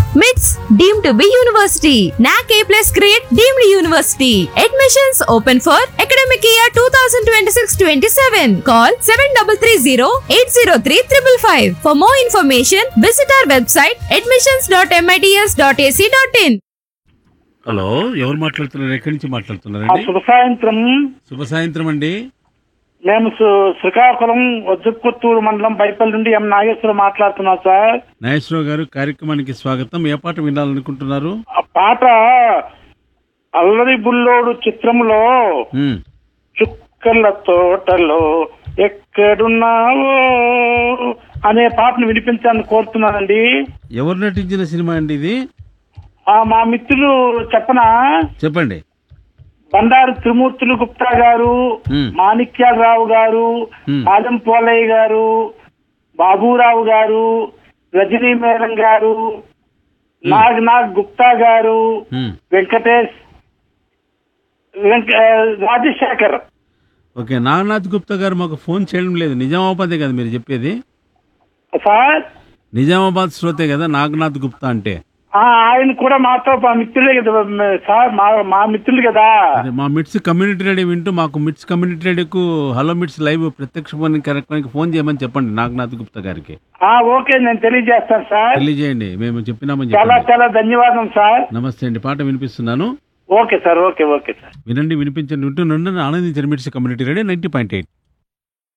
MITS deemed to be university. NAC A plus grade deemed university. Admissions open for academic year 2026-27. Call 7330-803-555. For more information, visit our website admissions.mits.ac.in. Hello ఎవరు మాట్లాడుతున్నారు ఎక్కడి నుంచి ఆ మాట్లాడుతున్నారండి శుభ సాయంత్రం శుభ సాయంత్రం అండి మేము శ్రీ- శ్రీకాకుళం వజ్రపుత్తూరు మండలం బైపల్లి నుండి ఎం నాగేశ్వరం మాట్లాడుతున్నాం సార్ నాగేశ్వరరావు గారు కార్యక్రమానికి స్వాగతం ఏ పాట వినాలనుకుంటున్నారు ఆ పాట అల్లరి బుల్లోడు చిత్రంలో ఉమ్, చుక్కల తోటలో ఎక్కడున్నావో అనే పాటను వినిపించాలని కోరుతున్నానండి ఎవరు నటించిన సినిమా అండి ఇది ఆ మా మిత్రులు చెప్పన చెప్పండి బండారు త్రిమూర్తులు గుప్తా గారు Hmm. మాణిక్యాలరావు గారు Hmm. ఆలం పోలయ్య గారు బాబురావు గారు రజనీ మేడం గారు నాగ్ నాగ్ గుప్తా గారు ఉమ్, వెంకటేష్ వెంక రాజశేఖర్ ఓకే నాగనాథ్ గుప్తా గారు మాకు ఫోన్ చేయడం లేదు నిజామాబాదే కదా మీరు చెప్పేది సార్ నిజామాబాద్ శ్రోతే కదా నాగనాథ్ గుప్తా అంటే ఆ, ఆయన కూడా మాతో మా మిత్రులే కదా మ- సార్ మా మా మిత్రులు కదా అదే మా మిట్స్ కమ్యూనిటీ రేడియో వింటూ మాకు మిట్స్ కమ్యూనిటీ రేడియోకు హలో మిట్స్ లైవ్ ప్రత్యక్ష ఫోన్ కార్యక్రమానికి ఫోన్ చేయమని చెప్పండి నాగనాథ్ గుప్తా గారికి ఆ, ఓకే నేను తెలియజేస్తాను సార్ తెలియజేయండి మేము చెప్పినామని చాలా చెప్పండి చాలా ధన్యవాదం సార్ నమస్తే అండి పాట వినిపిస్తున్నాను okay sir okay okay sir వినండి వినిపించండి వింటూ నుండి ఆనందించండి MITS community radio ninety point eight